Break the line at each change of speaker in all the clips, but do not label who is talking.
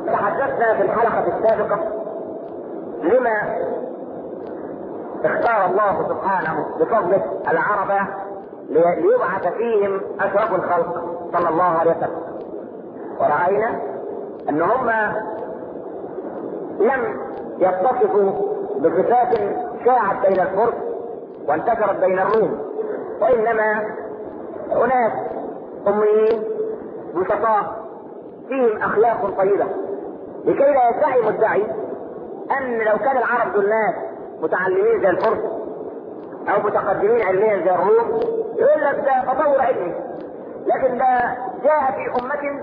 تحدثنا في الحلقة السابقة لما اختار الله سبحانه بفضله العرب ليبعث فيهم اشرف الخلق صلى الله عليه وسلم ورأينا ان هم لم يتصفوا بصفات شاعت بين الفرس وانتشرت بين الروم وانما اناس اميين بسطاء فيهم اخلاق طيبه لكي لا يدعي مدعي ان لو كان العرب دول ناس متعلمين زي الفرس او متقدمين علميا زي الروم يقول لك ده تطور علمي لكن ده جاء في امه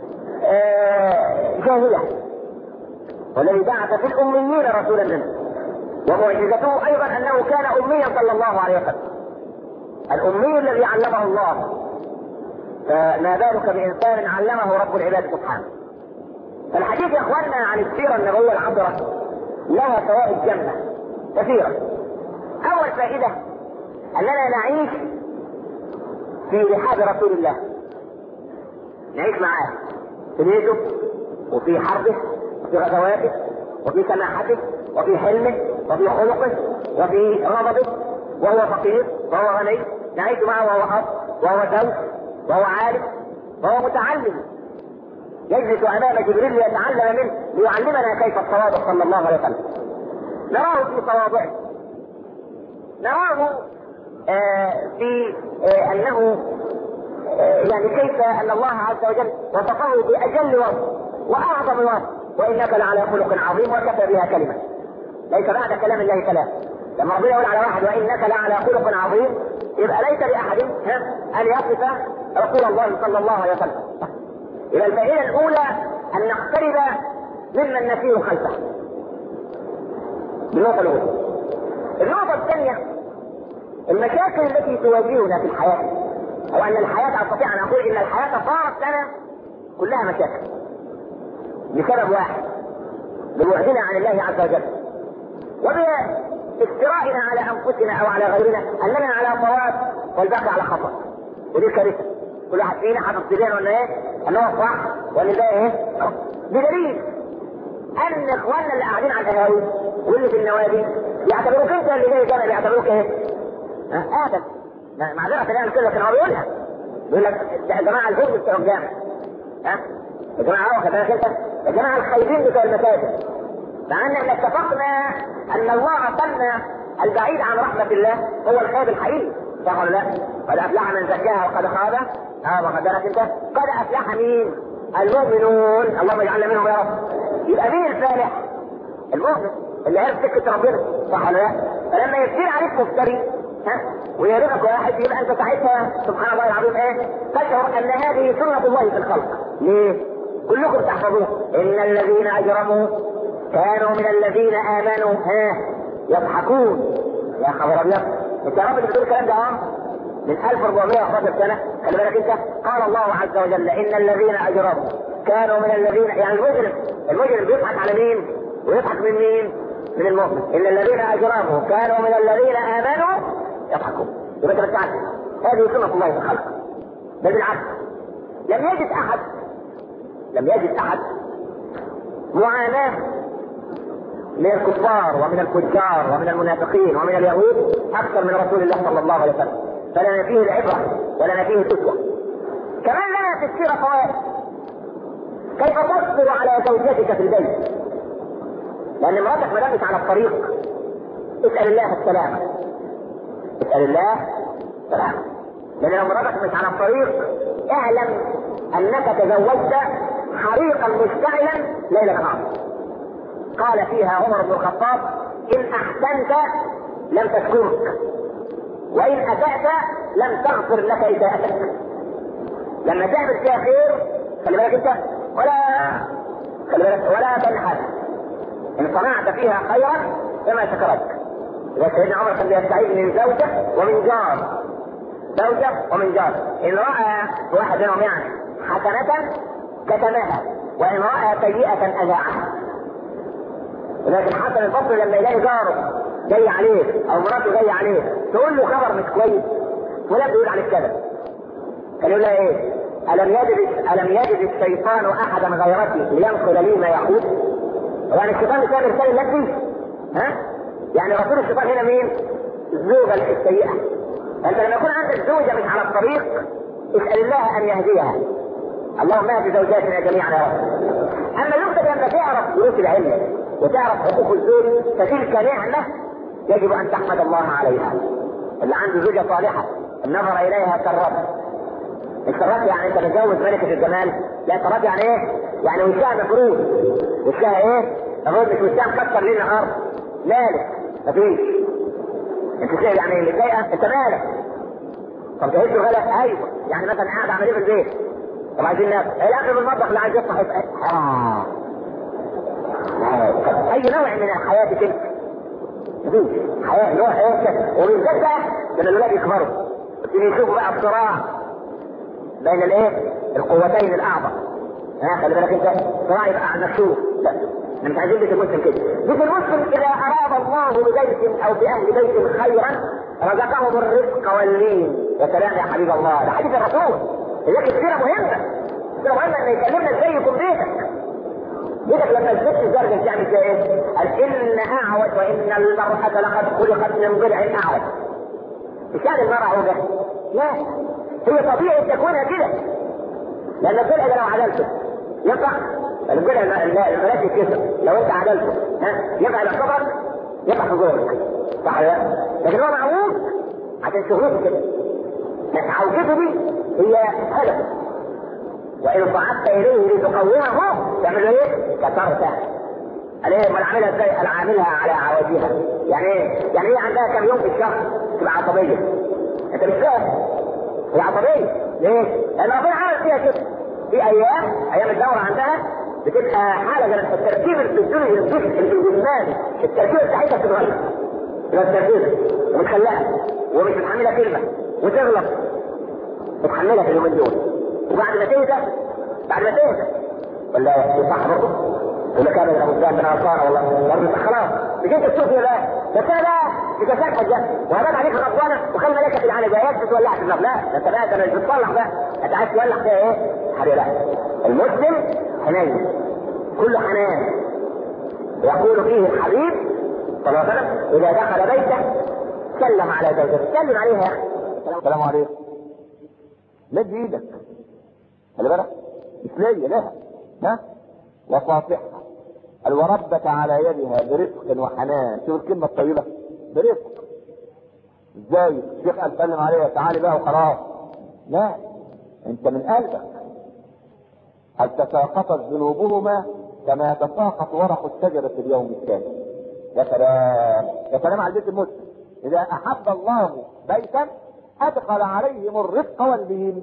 آه جاهله والذي بعث في الاميين رسولا منه ومعجزته ايضا انه كان اميا صلى الله عليه وسلم الامي الذي علمه الله فما بالك بانسان علمه رب العباد سبحانه فالحديث يا اخواننا عن السيره النبويه العبره لها فوائد جمه كثيره اول فائده اننا نعيش في رحاب رسول الله نعيش معاه في بيته وفي حربه وفي غزواته وفي سماحته وفي حلمه وفي خلقه وفي غضبه وهو فقير وهو غني نعيش معه وهو اب وهو زوج وهو عالم وهو متعلم يجلس امام جبريل ليتعلم منه ليعلمنا كيف الصواب صلى الله عليه وسلم نراه في تواضعه نراه آه في آه انه آه يعني كيف ان الله عز وجل وصفه باجل وصف واعظم وصف وانك لعلى خلق عظيم وكفى بها كلمه ليس بعد كلام الله كلام لما ربنا يقول على واحد وانك لعلى خلق عظيم يبقى ليس لاحد ان يصف رسول الله صلى الله عليه وسلم يبقى الفائده الاولى ان نقترب ممن نسير خلفه النقطه الاولى النقطه الثانيه المشاكل التي تواجهنا في الحياه او ان الحياه استطيع ان اقول ان الحياه صارت لنا كلها مشاكل لسبب واحد لبعدنا عن الله عز وجل وبافترائنا على انفسنا او على غيرنا اننا على صواب والباقي على خطا ودي كارثه كل واحد فينا حاطط سبيل ولا ايه؟ ان هو صح ولا ده ايه؟ بدليل ان اخواننا اللي قاعدين على القهاوي واللي في النوادي يعتبروك انت اللي جاي جامع بيعتبروك ايه؟ ها ادم معذره نعمل كده لكن هو بيقولها بيقول لك يا جماعه الهرب بتوع الجامع ها يا جماعه هو كذلك انت يا جماعه الخايبين بتوع المساجد مع ان احنا اتفقنا ان الله سمى البعيد عن رحمه الله هو الخايب الحقيقي صح ولا لا؟ قد افلح من زكاها وقد خاب اه واخد بالك انت؟ قد افلح مين؟ المؤمنون اللهم اجعلنا منهم يا رب يبقى مين الفالح؟ المؤمن اللي عرف سكه ربنا صح ولا لا؟ فلما يصير عليك مفتري ها ويرغبك واحد يبقى انت ساعتها سبحان الله العظيم ايه؟ تشعر ان هذه سنه الله في الخلق ليه؟ كلكم تحفظوه ان الذين اجرموا كانوا من الذين امنوا ها يضحكون يا خبر ابيض انت يا رب اللي بتقول الكلام ده اه من 1411 سنه خلي بالك انت قال الله عز وجل ان الذين اجرموا كانوا من الذين يعني المجرم المجرم بيضحك على مين؟ ويضحك من مين؟ من المؤمن ان الذين اجرموا كانوا من الذين امنوا يضحكون يبقى انت بتعرف هذه سنه الله في الخلق بل بالعكس لم يجد احد لم يجد احد معاناه من الكفار ومن الفجار ومن المنافقين ومن اليهود اكثر من رسول الله صلى الله عليه وسلم فلنا فيه العبره ولنا فيه الاسوه كمان لنا في السيره فوائد كيف تصبر على زوجتك في البيت لان امراتك ما دامت على الطريق اسال الله السلامه اسال الله السلامه لان لو مراتك مش على الطريق اعلم انك تزوجت حريقا مشتعلا ليل نهار قال فيها عمر بن الخطاب ان احسنت لم تشكرك وان اسات لم تغفر لك اساءتك لما تعمل فيها خير خلي بالك انت ولا خلي بالك ولا تنحل ان صنعت فيها خيرا فما شكرتك اذا سيدنا عمر كان بيستعيذ من زوجه ومن جار زوجه ومن جار ان راى واحد منهم يعني حسنه كتمها وان راى سيئه اذاعها لكن حسن البصري لما يلاقي جاره جاي عليه او مراته جايه عليه تقول له خبر مش كويس فلان بيقول عليك كذا كان يقول لها ايه؟ الم يجد الم يجد الشيطان احدا غيرتي لينقل لي ما يقول يعني الشيطان كان رسالة لك ها يعني رسول الشيطان هنا مين الزوجة السيئة انت لما يكون عندك زوجة مش على الطريق اسأل الله ان يهديها اللهم اهد زوجاتنا جميعا يا رب اما يقصد لما تعرف دروس العلم وتعرف حقوق الزوج فتلك نعمة يجب ان تحمد الله عليها اللي عنده زوجة صالحة النظر اليها كالرب الكرات يعني انت متجوز ملكة الجمال لا كرات يعني ايه؟ يعني وشها مفروض وشها ايه؟ الرجل مش وشها مكسر ليل نهار مالك مفيش انت شايف يعني اللي متضايقه انت مالك طب جهزت غلط ايوه يعني مثلا قاعد اعمل ايه في البيت طب عايزين ناكل ايه الاكل في المطبخ اللي عايز يفتح اه اي نوع من الحياه تلك مفيش حياه نوع ايه وبالذات بقى لما الولاد يكبروا تيجي يشوفوا بقى الصراع بين الايه القوتين الاعظم ها خلي بالك انت صراع يبقى على مكشوف لا احنا مش عايزين بيت المسلم كده بيت المسلم اذا اراد الله ببيت او باهل بيت خيرا رزقهم الرزق واللين يا سلام يا حبيب الله ده حديث الرسول هي كثيره مهمه كثيره مهمه ان يكلمنا ازاي يكون بيتك بيتك لما الست الزرقاء تعمل فيها ايه؟ قال ان اعوج وان المراه لقد خلقت من ضلع اعوج مش يعني المراه عوجه لا هي طبيعه تكونها كده لان الضلع ده لو عدلته ينفع الضلع البنات يتكسر لو انت عدلته ها ينفع يبقى صبرك ينفع في زورك صح ولا لا؟ لكن هو معوج عشان شهرته كده لكن عوجته دي هي هدف وان صعدت اليه لتقومه تعمل ايه؟ كسرته قال ايه امال عاملها ازاي؟ قال عاملها على عواجيها يعني ايه؟ يعني هي عندها كم يوم في الشهر تبقى عصبيه انت مش فاهم هي عصبيه ليه؟ لان ربنا عمل فيها كده في ايام ايام الدوره عندها بتبقى حاله من التركيب الفسيولوجي الجسم الجسماني التركيب بتاعتها بتتغير تبقى التركيب ومتخلقه ومش متحمله كلمه وتغلط تتحملها في اليومين دول وبعد ما تهدى بعد ما تهدى ولا صح برضه ولا كان من ابو الزهد من انصار والله برضه خلاص مش انت تشوف يا بقى بس انا بقى مش هسامحك ده وهبات عليك غضبانه وخلي ملكه العالم بقى بتولع في النار لا ده انت بقى انت مش بتصلح بقى انت عايز تولع فيها ايه؟ حبيبي لا المسلم حنين كله حنان يقول فيه الحبيب صلى الله عليه وسلم اذا دخل بيته سلم على زوجته سلم عليها يا اخي السلام عليكم مد ايدك خلي بالك مش ليا لها ها وصافحها قال وربك على يدها برفق وحنان شوف الكلمة الطيبة برفق ازاي الشيخ قال سلم عليها تعالي بقى وخلاص لا انت من قلبك هل تساقطت ذنوبهما كما تساقط ورق الشجرة في اليوم الثاني يا سلام يا سلام على البيت المسلم اذا احب الله بيتا ادخل عليهم الرفق واللين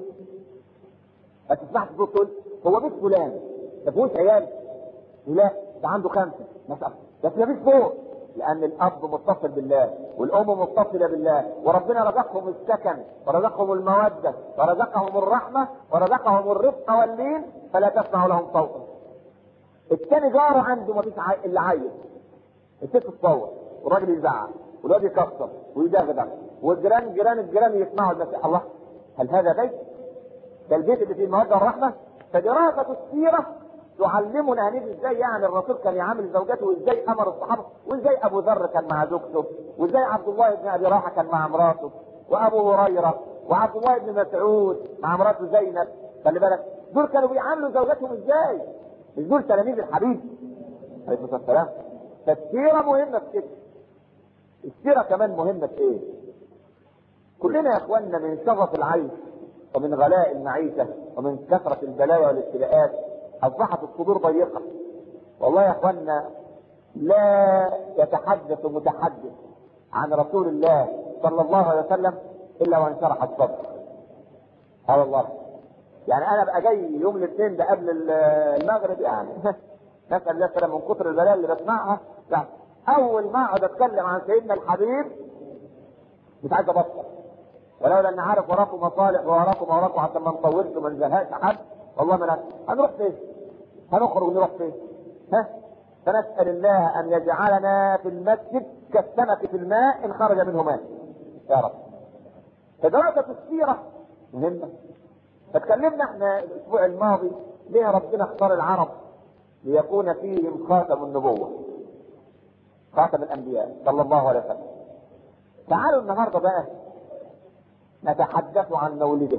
ما تسمعش صوت تقول هو بيت فلان ما فيهوش عيال لا ده عنده خمسه مثلا بس ما فيش فوق لان الاب متصل بالله والام متصله بالله وربنا رزقهم السكن ورزقهم الموده ورزقهم الرحمه ورزقهم الرفق واللين فلا تسمع لهم صوتا الثاني جاره عنده ما فيش الا عيل الست تصور والراجل يزعق والواد يكسر ويدغدغ والجيران جيران الجيران يسمعوا المسيح الله هل هذا بيت؟ ده البيت اللي فيه الموده والرحمه فدراسه السيره تعلمنا هنيجي ازاي يعني الرسول كان يعامل زوجته وازاي امر الصحابه وازاي ابو ذر كان مع زوجته وازاي عبد الله بن ابي راحه كان مع مراته وابو هريره وعبد الله بن مسعود مع مراته زينب خلي بالك دول كانوا بيعاملوا زوجاتهم ازاي؟ مش دول تلاميذ الحبيب عليه الصلاه والسلام فالسيره مهمه في كده السيره كمان مهمه في ايه؟ كلنا يا اخواننا من شغف العيش ومن غلاء المعيشه ومن كثره البلايا والابتلاءات اصبحت الصدور ضيقه والله يا اخوانا لا يتحدث متحدث عن رسول الله صلى الله عليه وسلم الا وانشرح الصدر اه والله يعني انا ابقى جاي يوم الاثنين ده قبل المغرب يعني نسال الله السلامه من كتر البلاء اللي بسمعها يعني اول ما اقعد اتكلم عن سيدنا الحبيب مش عايز ابطل ولولا ان عارف وراكم مصالح وراكم وراكم حتى ما نطولش وما نزهقش حد والله ما هنروح فين؟ هنخرج نروح فين؟ ها؟ فنسأل الله أن يجعلنا في المسجد كالسمك في الماء إن خرج منه ماء. يا رب. فدراسة السيرة مهمة.
فتكلمنا احنا الاسبوع الماضي ليه ربنا اختار العرب ليكون فيهم خاتم النبوة خاتم الانبياء صلى الله عليه وسلم تعالوا النهارده بقى نتحدث عن مولده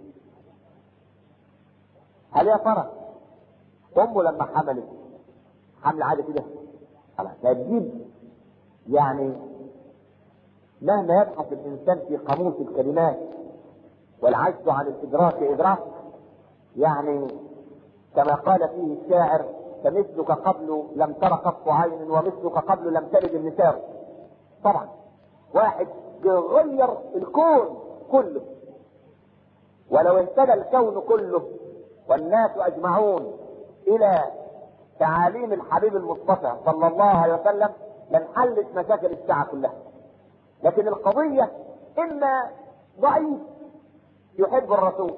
هل يا ترى امه لما حملت حمل عادي كده خلاص هتجيب يعني مهما يبحث الانسان في قاموس الكلمات والعجز عن الادراك ادراك يعني كما قال فيه الشاعر فمثلك قبل لم تر قط عين ومثلك قبل لم تلد النساء طبعا واحد بيغير الكون كله ولو اهتدى الكون كله والناس اجمعون الى تعاليم الحبيب المصطفى صلى الله عليه وسلم لانحلت مشاكل الساعه كلها لكن القضيه اما ضعيف يحب الرسول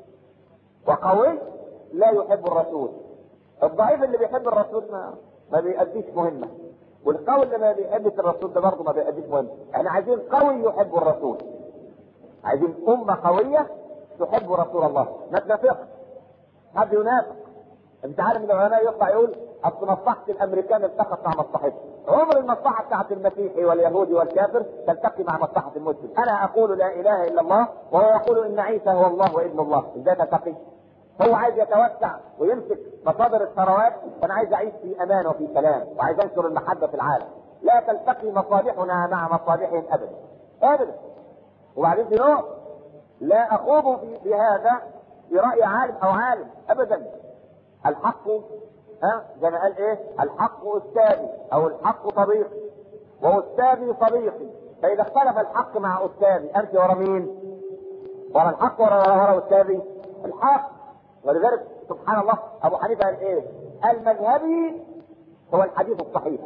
وقوي لا يحب الرسول الضعيف اللي بيحب الرسول ما ما بيأديش مهمة والقوي اللي ما بيحبش الرسول ده برضه ما بيأديش مهمة احنا عايزين قوي يحب الرسول عايزين أمة قوية تحب رسول الله ما تنافقش حد ينافق انت عارف ان العلماء يطلع يقول اصل مصلحة الامريكان التقت مع مصلحتي عمر المصلحة بتاعت المسيحي واليهودي والكافر تلتقي مع مصلحة المسلم انا اقول لا اله الا الله وهو يقول ان عيسى هو الله وابن الله ازاي تلتقي هو عايز يتوسع ويمسك مصادر الثروات وانا عايز اعيش في امان وفي سلام وعايز انشر المحبه في العالم لا تلتقي مصالحنا مع مصالحهم ابدا ابدا وبعدين في نقطه لا اخوض في, في هذا براي عالم او عالم ابدا الحق ها زي ما قال ايه الحق استاذي او الحق صديقي واستاذي صديقي فاذا اختلف الحق مع استاذي امشي ورا مين؟ ورا الحق ورا ورا, ورا استاذي الحق ولذلك سبحان الله ابو حنيفه قال ايه؟ المذهبي هو الحديث الصحيح.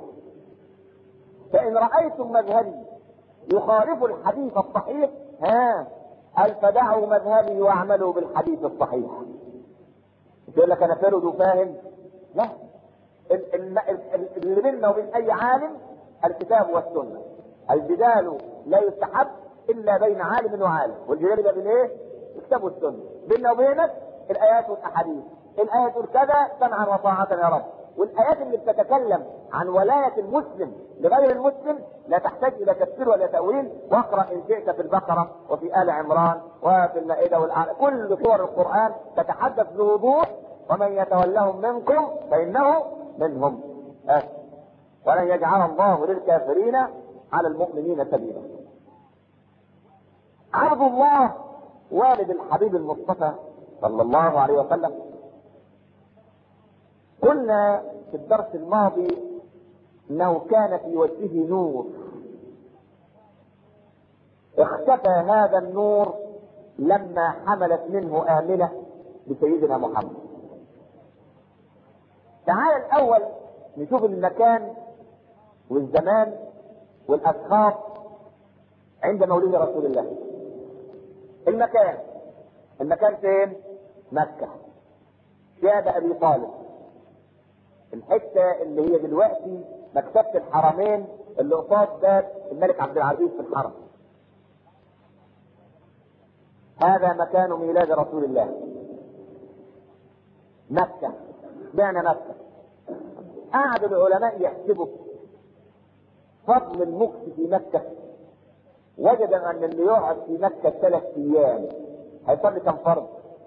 فان رايتم مذهبي يخالف الحديث الصحيح ها قال فدعوا مذهبي واعملوا بالحديث الصحيح. يقول لك انا فرد وفاهم؟ لا اللي بيننا وبين اي عالم الكتاب والسنه. الجدال لا يستحب الا بين عالم وعالم، والجدال يبقى بين ايه؟ الكتاب والسنه. بيننا وبينك الايات والاحاديث الايه تقول كذا سمعا وطاعه يا رب والايات اللي بتتكلم عن ولايه المسلم لغير المسلم لا تحتاج الى تفسير ولا تاويل واقرا ان شئت في البقره وفي ال عمران وفي المائده والأعلى. كل سور القران تتحدث بوضوح ومن يتولهم منكم فانه منهم أه. ولن يجعل الله للكافرين على المؤمنين سبيلا عبد الله والد الحبيب المصطفى صلى الله عليه وسلم قلنا في الدرس الماضي انه كان في وجهه نور اختفى هذا النور لما حملت منه آمنة بسيدنا محمد تعال الأول نشوف المكان والزمان والأشخاص عند مولد رسول الله المكان المكان فين؟ مكة شاب أبي طالب الحتة اللي هي دلوقتي مكتبة الحرمين اللي قصاد باب الملك عبد العزيز في الحرم هذا مكان ميلاد رسول الله مكة معنى مكة قعد العلماء يحسبوا فضل المكس في مكة وجد ان اللي يقعد في مكة ثلاث ايام هيصلي كم فرض؟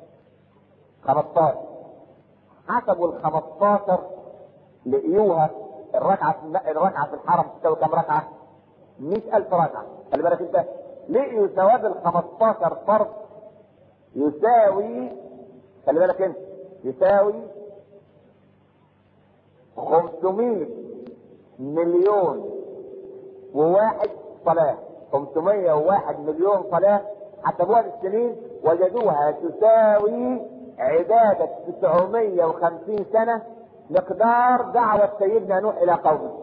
15 حسبوا ال 15 لقيوها الركعة الركعة في الحرم تساوي كم ركعة؟ 100000 ركعة خلي بالك انت لقيوا ثواب ال 15 فرض يساوي خلي بالك انت يساوي 500 مليون وواحد صلاة 501 مليون صلاة حسبوها بالسنين وجدوها تساوي عبادة 950 سنة مقدار دعوة سيدنا نوح إلى قومه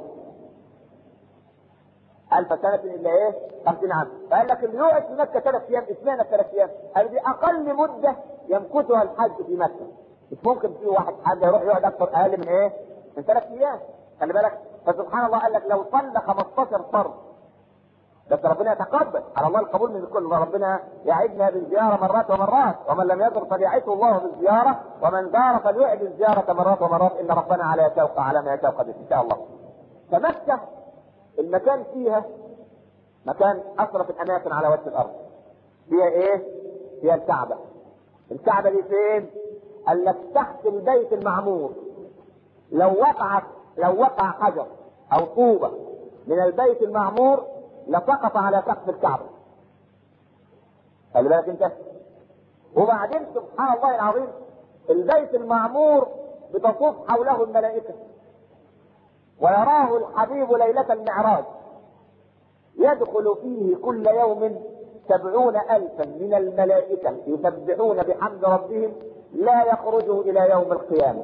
ألف سنة إلا إيه؟ 50 عام فقال لك اللي يقعد في مكة ثلاث أيام اشمعنى ثلاث أيام؟ قال دي أقل مدة يمكثها الحج في مكة مش ممكن في واحد حد يروح يقعد أكثر أقل من إيه؟ من ثلاث أيام خلي بالك فسبحان الله قال لك لو صلى 15 فرض بس ربنا يتقبل على الله القبول من الكل ربنا يعدنا بالزياره مرات ومرات ومن لم يزر فليعده الله بالزياره ومن زار فليعد الزياره مرات ومرات ان ربنا على يشاء على ما يشاء قدير ان شاء الله فمكه المكان فيها مكان اشرف الاماكن على وجه الارض فيها ايه؟ فيها الكعبه الكعبه دي فين؟ قال لك تحت البيت المعمور لو وقعت لو وقع حجر او طوبه من البيت المعمور لسقط على سقف الكعبه خلي بالك انت وبعدين سبحان الله العظيم البيت المعمور بتطوف حوله الملائكه ويراه الحبيب ليله المعراج يدخل فيه كل يوم سبعون ألفا من الملائكة يسبحون بحمد ربهم لا يخرجوا إلى يوم القيامة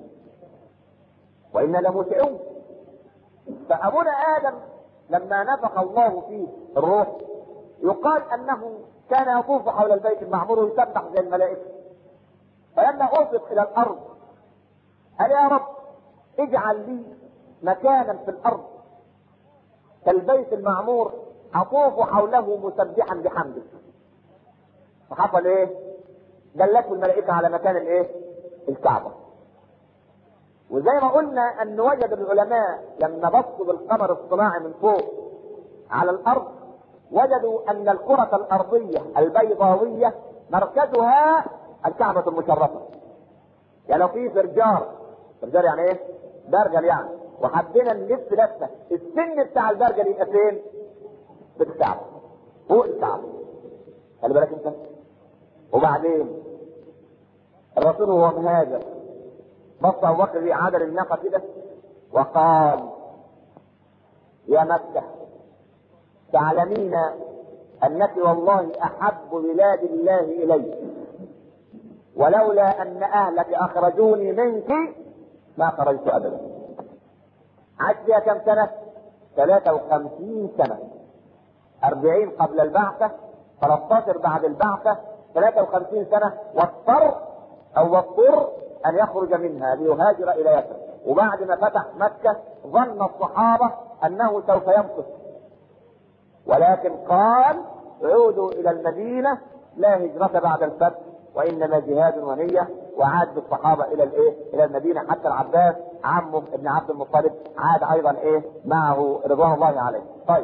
وإنا لموسعون فأبونا آدم لما نفخ الله فيه الروح يقال أنه كان يطوف حول البيت المعمور ويسبح زي الملائكة فلما أوفق إلى الأرض قال يا رب اجعل لي مكانا في الأرض كالبيت المعمور اطوف حوله مسبحا بحمده فحصل ايه دلته الملائكه على مكان الايه الكعبه وزي ما قلنا ان وجد العلماء لما بصوا بالقمر الصناعي من فوق على الارض وجدوا ان الكرة الارضية البيضاوية مركزها الكعبة المشرفة يعني لو في فرجار فرجار يعني ايه برجل يعني وحبينا نلف لفه السن بتاع البرجل يبقى فين؟ في الكعبه فوق الكعبه خلي بالك انت وبعدين الرسول وهو مهاجر بص ابو بكر عدل الناقه كده وقال يا مكه تعلمين انك والله احب بلاد الله الي ولولا ان اهلك اخرجوني منك ما خرجت ابدا عاش فيها كم سنة؟ 53 سنة 40 قبل البعثة 13 بعد البعثة 53 سنة واضطر أو واضطر أن يخرج منها ليهاجر إلى يثرب وبعد ما فتح مكة ظن الصحابة أنه سوف يمكث ولكن قال عودوا إلى المدينة لا هجرة بعد الفتح وإنما جهاد ونية وعاد بالصحابة إلى الإيه؟ إلى المدينة حتى العباس عمه ابن عبد المطلب عاد ايضا ايه معه رضوان الله عليه طيب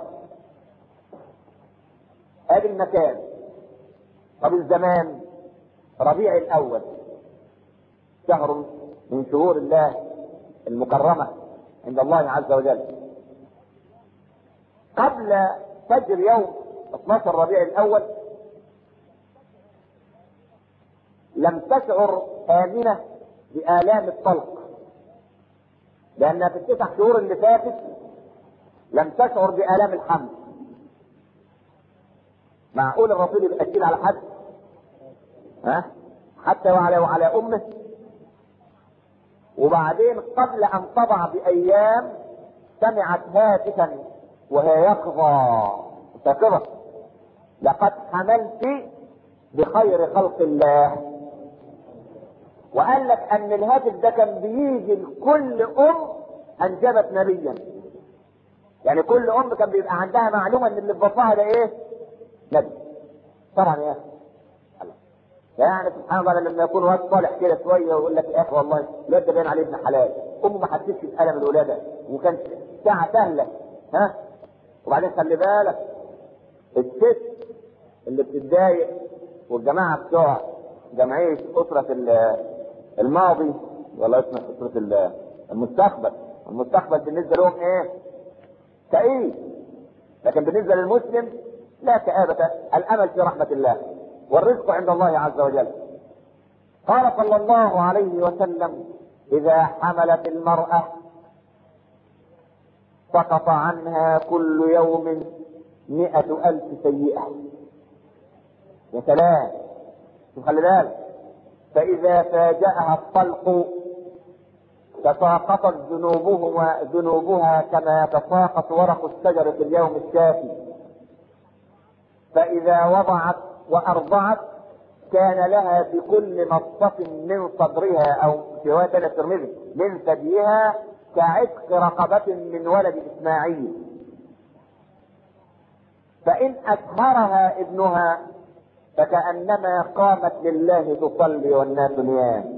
ادي المكان طب الزمان ربيع الاول شهر من شهور الله المكرمة عند الله عز وجل قبل فجر يوم 12 ربيع الاول لم تشعر آمنة بآلام الطلق لأنها في التسع شهور اللي فاتت لم تشعر بآلام الحمل معقول الرسول يبقى تشيل على حد ها حتى وعلى وعلى امه وبعدين قبل ان تضع بايام سمعت هاتفا وهي يقظى فاكره لقد حملت بخير خلق الله وقال لك ان الهاتف ده كان بيجي لكل ام انجبت نبيا يعني كل ام كان بيبقى عندها معلومه ان اللي في بطنها ده ايه نبي طبعا يا اخي يعني سبحان الله لما يكون واد صالح كده شويه ويقول لك يا اخي والله الواد ده باين عليه ابن حلال امه ما حسيتش بالم الولاده وكان ساعه سهله ها وبعدين خلي بالك الست اللي بتتضايق والجماعه بتوع جمعيه اسره الماضي ولا اسمها اسره المستقبل المستقبل بالنسبه لهم ايه؟ كئيب لكن بالنسبه للمسلم لا كآبة الأمل في رحمة الله والرزق عند الله عز وجل قال صلى الله عليه وسلم إذا حملت المرأة سقط عنها كل يوم مئة ألف سيئة يا سلام شوف خلي بالك فإذا فاجأها الطلق تساقطت ذنوبهما ذنوبها كما يتساقط ورق الشجر في اليوم الشافي فإذا وضعت وأرضعت كان لها بكل مصف من صدرها أو في رواية الترمذي من ثديها كعتق رقبة من ولد إسماعيل فإن أسهرها ابنها فكأنما قامت لله تصلي والناس نيام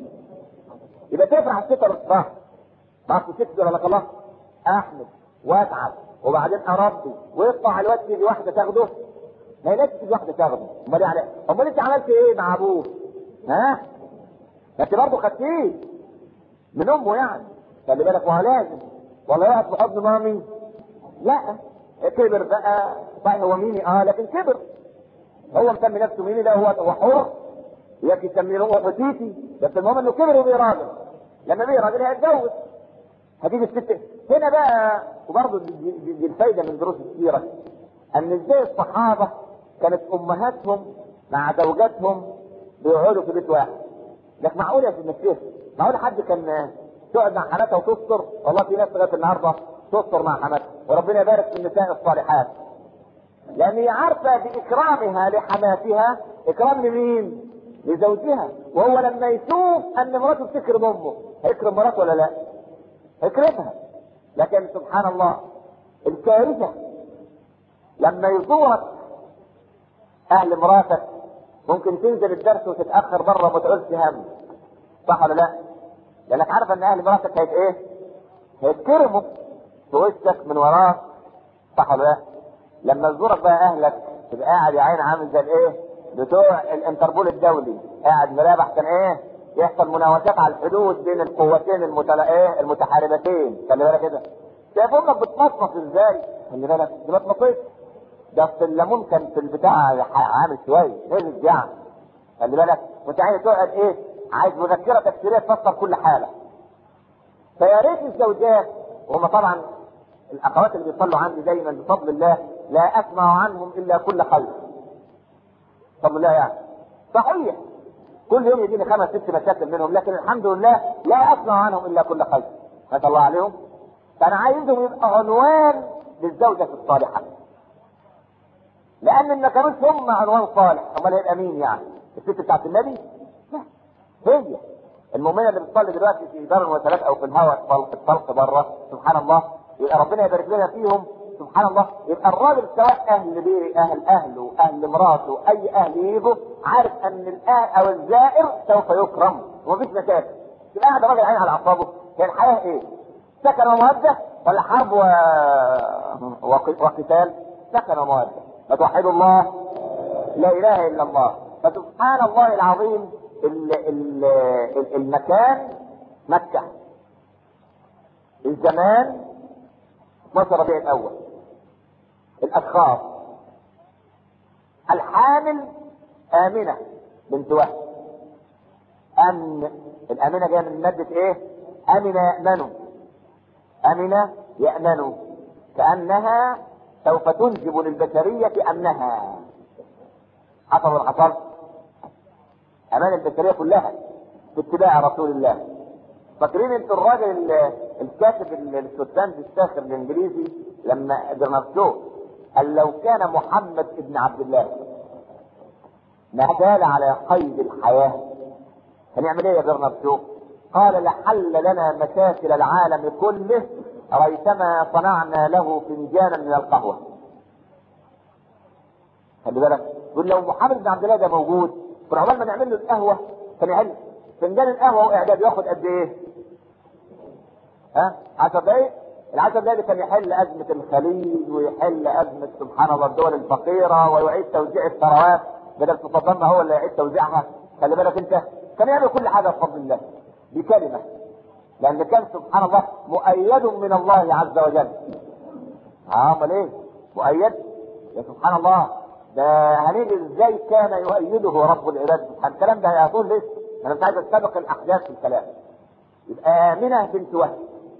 يبقى تفرح الست ولا تفرح؟ ما الست ولا لك الله احمد واتعب وبعدين اربي ويطلع الواد تيجي واحده تاخده ما هي لازم تيجي واحده تاخده امال ايه على امال انت عملت ايه مع ابوه؟ ها؟ ما انت برضه خدتيه من امه يعني خلي بالك ما هو لازم ولا يقعد في حضن مامي لا كبر بقى صحيح هو ميني اه لكن كبر هو مسمي نفسه ميني لا هو هو حر ياك يسميه هو فتيتي بس المهم انه كبر وبقى راجل لما بقى راجل هيتجوز هتيجي الست هنا بقى وبرضه دي, دي, دي الفايده من دروس السيره ان ازاي الصحابه كانت امهاتهم مع زوجاتهم بيقعدوا في بيت واحد لك معقول يا سيدنا الشيخ معقول حد كان تقعد مع حماتها وتستر والله في ناس لغايه النهارده تستر مع حماتها وربنا يبارك في النساء الصالحات لان هي عارفه باكرامها لحماتها اكرام لمين؟ لزوجها وهو لما يشوف ان مراته بتكرم امه هيكرم مراته ولا لا؟ هيكرمها لكن سبحان الله الكارثه لما يزورك اهل مراتك ممكن تنزل الدرس وتتاخر بره وما تقولش هم صح ولا لا؟ لانك عارف ان اهل مراتك هيت ايه؟ هيتكرموا في وشك من وراك صح ولا لا؟ لما تزورك بقى اهلك تبقى قاعد يا عين عامل زي الايه؟ بتوع الانتربول الدولي قاعد مراقب احسن ايه؟ يحصل مناوشات على الحدود بين القوتين المتل... ايه؟ المتحاربتين خلي بالك كده شايف امك بتمصمص ازاي؟ خلي بالك دي ما تمصيش ده في الليمون كان في البتاع عامل شويه نزل يعني خلي بالك وانت عايز تقعد ايه؟ عايز مذكره تفسيريه تفسر كل حاله فيا ريت الزوجات وهم طبعا الاخوات اللي بيصلوا عندي دايما بفضل الله لا اسمع عنهم الا كل خير بفضل الله يعني صحيح كل يوم يجيني خمس ست مشاكل منهم لكن الحمد لله لا اسمع عنهم الا كل خير ما شاء الله عليهم فانا عايزهم يبقى عنوان للزوجة الصالحة لان ما كانوش هم عنوان صالح امال هيبقى مين يعني الست بتاعت النبي لا هي المؤمنه اللي بتصلي دلوقتي في دار الوثلات او في الهواء الطلق الطلق بره سبحان الله يبقى ربنا يبارك لنا فيهم سبحان الله يبقى الراجل سواء اهل بيه اهل اهله اهل مراته اي اهل يجوا عارف ان الان او الزائر سوف يكرم ومفيش مشاكل يبقى قاعد راجل عين على اعصابه هي الحياه ايه؟ سكن وموده ولا حرب و... وق- وقتال؟ سكن وموده فتوحدوا الله لا اله الا الله فسبحان الله العظيم ال... ال... ال- المكان مكه الزمان 12 ربيع الاول الاشخاص الحامل امنه بنت وهب امن الامنه جايه من ماده ايه امن يامن امن يامن كانها سوف تنجب للبشريه امنها حصل ولا حصل امان البشريه كلها في اتباع رسول الله فاكرين انت الراجل ال- الكاتب ال- السوسان الساخر الانجليزي لما برنابشو قال لو كان محمد ابن عبد الله ما زال على قيد الحياه هنعمل ايه يا برنابشو؟ قال لحل لنا مشاكل العالم كله ريثما صنعنا له فنجانا من القهوه. خلي بالك يقول لو محمد بن عبد الله ده موجود كنا عقبال ما نعمل له القهوه كان يحل فنجان القهوه واعداد ياخد قد ايه؟ ها 10 دقايق العشر دقايق كان يحل أزمة الخليج ويحل أزمة سبحان الله الدول الفقيرة ويعيد توزيع الثروات بدل تصدرنا هو اللي يعيد توزيعها خلي بالك أنت كان يعمل كل حاجة بفضل الله بكلمة لأن كان سبحان الله مؤيد من الله عز وجل اه امال ايه؟ مؤيد يا سبحان الله ده هنيجي ازاي كان يؤيده رب العباد سبحانه الكلام ده هيطول لسه انا مش عايز استبق الاحداث في الكلام يبقى آمنة بنت وهب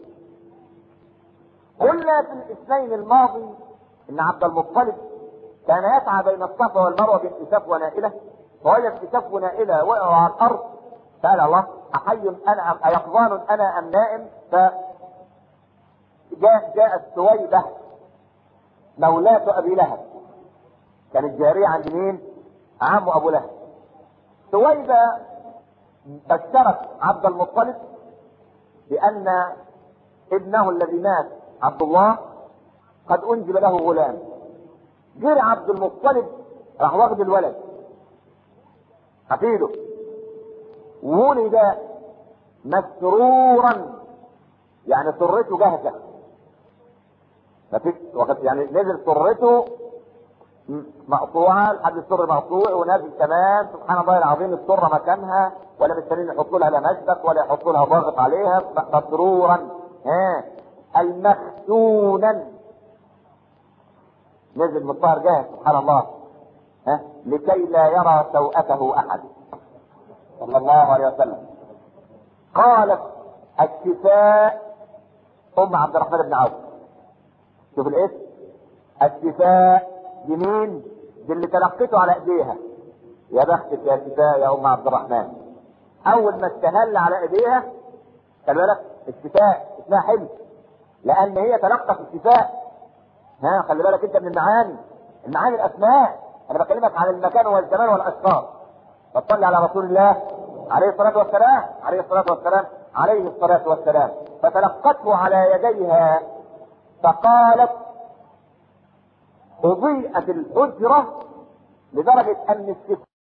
قلنا في الاثنين الماضي ان عبد المطلب كان يسعى بين الصفا والمروه بانكساف ونائله فوجد كساف ونائله وقعوا على الارض سال الله احي انا ام ايقظان انا ام نائم ف جاء جاءت سويبه مولاة ابي لهب كانت جاريه عند مين؟ عم ابو لهب سويبه بشرت عبد المطلب بان ابنه الذي مات عبد الله قد انجب له غلام جري عبد المطلب راح واخد الولد حفيده ولد مسرورا يعني سرته جاهزه مفيش وقت يعني نزل سرته مقطوعه لحد السر مقطوع ونازل تمام سبحان الله العظيم السره مكانها ولا مستنيين يحطوا لها لا مشبك ولا يحطوا لها ضاغط عليها مسرورا ها المختونا نزل مطهر جاهز سبحان الله ها لكي لا يرى سوءته احد صلى الله عليه وسلم قالت الشفاء ام عبد الرحمن بن عوف شوف الاسم الشفاء يمين دي اللي تلقيته على ايديها يا بختك يا شفاء يا ام عبد الرحمن اول ما استهل على ايديها خلي بالك الشفاء اسمها حلم لان هي تلقت الشفاء ها خلي بالك انت من المعاني المعاني الاسماء انا بكلمك عن المكان والزمان والاشخاص فصلي على رسول الله عليه الصلاه والسلام عليه الصلاه والسلام عليه الصلاه والسلام فتلقته على يديها فقالت أضيئت الحجرة لدرجة أن الست